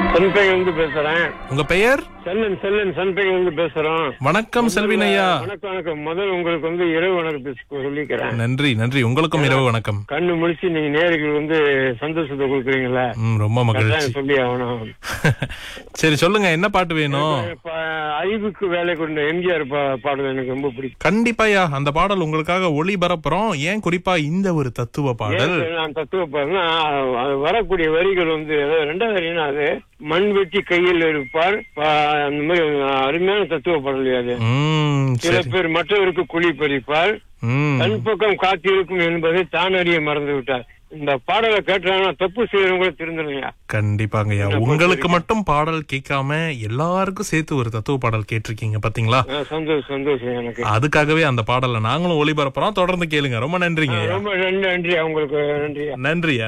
சன்பையில இருந்து பேசுறேன் உங்க பெயர் செல்லன் செல்லன் சன்பையில இருந்து பேசுறோம் வணக்கம் செல்வின் ஐயா வணக்கம் வணக்கம் முதல் உங்களுக்கு வந்து இரவு வணக்கத்தை சொல்லிக்கிறேன் நன்றி நன்றி உங்களுக்கும் இரவு வணக்கம் கண்ணு முடிச்சு நீங்க நேர்கள் வந்து சந்தோஷத்தை கொடுக்குறீங்களா ம், ரொம்ப மகிழ்ச்சி அதான் சொல்லி ஆகணும் சரி சொல்லுங்க என்ன பாட்டு வேணும் இப்ப அறிவுக்கு வேலை கொண்ட எம்ஜிஆர் பா- பாடல் எனக்கு ரொம்ப பிடிக்கும் கண்டிப்பாயா அந்த பாடல் உங்களுக்காக ஒளி பரப்புறோம் ஏன் குறிப்பா இந்த ஒரு தத்துவ பாடல் ஏன் நான் தத்துவ பாருன்னா அது வரக்கூடிய வரிகள் வந்து அதாவது ரெண்டாவது வரினா அது மண் வெட்டி கையில் இருப்பார் பா- அந்த மாதிரி அருமையான தத்துவ பாடல் அது ம் சில சரி பேர் மற்றவருக்கு குழி பறிப்பார் ம் தன் பக்கம் காத்திருக்கும் என்பதை தான் அறிய மறந்து விட்டார் இந்த பாடலை கேட்டாங்கன்னா தப்பு செய்யறவங்க திருந்தணுங்க கண்டிப்பாங்கய்யா உங்களுக்கு மட்டும் பாடல் கேட்காம எல்லாருக்கும் சேர்த்து ஒரு தத்துவ பாடல் கேட்டிருக்கீங்க பாத்தீங்களா ஆ, சந்தோஷம் சந்தோஷம் எனக்கு அதுக்காகவே அந்த பாடலை நாங்களும் ஒளிபரப்புறோம் தொடர்ந்து கேளுங்க ரொம்ப நன்றிங்க ரொம்ப நன்றி நன்றி அவங்களுக்கு நன்றி நன்றியா